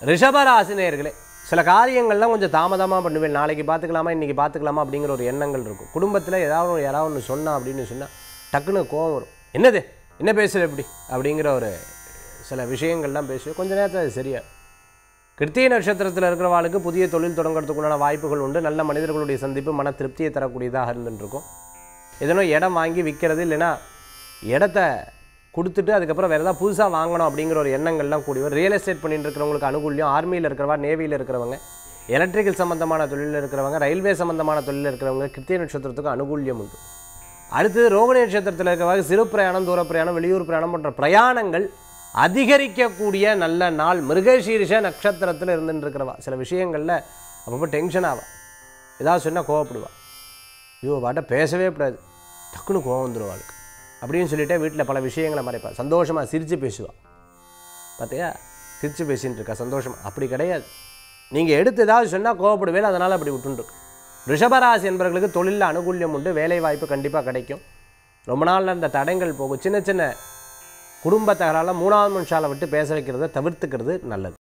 ரிஷபராசினியர்களே சில காரியங்கள்லாம் கொஞ்சம் தாமதமாக பண்ணுவேன் நாளைக்கு பார்த்துக்கலாமா இன்றைக்கி பார்த்துக்கலாமா அப்படிங்கிற ஒரு எண்ணங்கள் இருக்கும் குடும்பத்தில் ஏதாவது ஒரு யாராவது ஒன்று சொன்னா அப்படின்னு சொன்னால் டக்குன்னு கோவம் வரும் என்னது என்ன பேசுகிற எப்படி அப்படிங்கிற ஒரு சில விஷயங்கள்லாம் பேசுவேன் கொஞ்ச நேரத்தில் அது சரியா கிருத்திய நட்சத்திரத்தில் இருக்கிறவாளுக்கு புதிய தொழில் தொடங்குறதுக்குண்டான வாய்ப்புகள் உண்டு நல்ல மனிதர்களுடைய சந்திப்பு மன திருப்தியை தரக்கூடியதாக இருந்துட்டு இருக்கும் எதனோ இடம் வாங்கி விற்கிறது இல்லைன்னா இடத்த கொடுத்துட்டு அதுக்கப்புறம் வேறு ஏதாவது புதுசாக வாங்கணும் அப்படிங்கிற ஒரு எண்ணங்கள்லாம் கூடி வரும் ரியல் எஸ்டேட் பண்ணிட்டு இருக்கிறவங்களுக்கு அனுகூல்யம் ஆர்மியில் இருக்கிறவா நேவியில் இருக்கிறவங்க எலக்ட்ரிக்கல் சம்மந்தமான தொழிலில் இருக்கிறவங்க ரயில்வே சம்மந்தமான தொழிலில் இருக்கிறவங்க கிருத்திய நட்சத்திரத்துக்கு அனுகூல்யம் உண்டு அடுத்தது ரோகிணி நட்சத்திரத்தில் இருக்கிறவங்க சிறு பிரயாணம் தூர பிரயாணம் வெளியூர் பிரயாணம் போன்ற பிரயாணங்கள் அதிகரிக்கக்கூடிய நல்ல நாள் மிருகசீரிஷ நட்சத்திரத்தில் இருந்துட்டு இருக்கிறவா சில விஷயங்களில் அப்பப்போ டென்ஷன் ஆவா ஏதாவது சொன்னால் கோவப்படுவா ஐயோ வாட்ட பேசவே கூடாது டக்குன்னு கோவம் வந்துடும் அவளுக்கு அப்படின்னு சொல்லிட்டு வீட்டில் பல விஷயங்களை மறைப்பா சந்தோஷமாக சிரித்து பேசுவா பார்த்தியா சிரித்து பேசின்னு இருக்கா சந்தோஷம் அப்படி கிடையாது நீங்கள் எடுத்து ஏதாவது சொன்னால் கோவப்படுவேன் அதனால் அப்படி விட்டுருக்கு ரிஷபராசி என்பவர்களுக்கு தொழிலில் அனுகூல்யம் உண்டு வேலை வாய்ப்பு கண்டிப்பாக கிடைக்கும் ரொம்ப நாளில் இந்த தடங்கள் போகும் சின்ன சின்ன குடும்ப தகரால மூணாவது மனுஷாலை விட்டு பேச வைக்கிறத தவிர்த்துக்கிறது நல்லது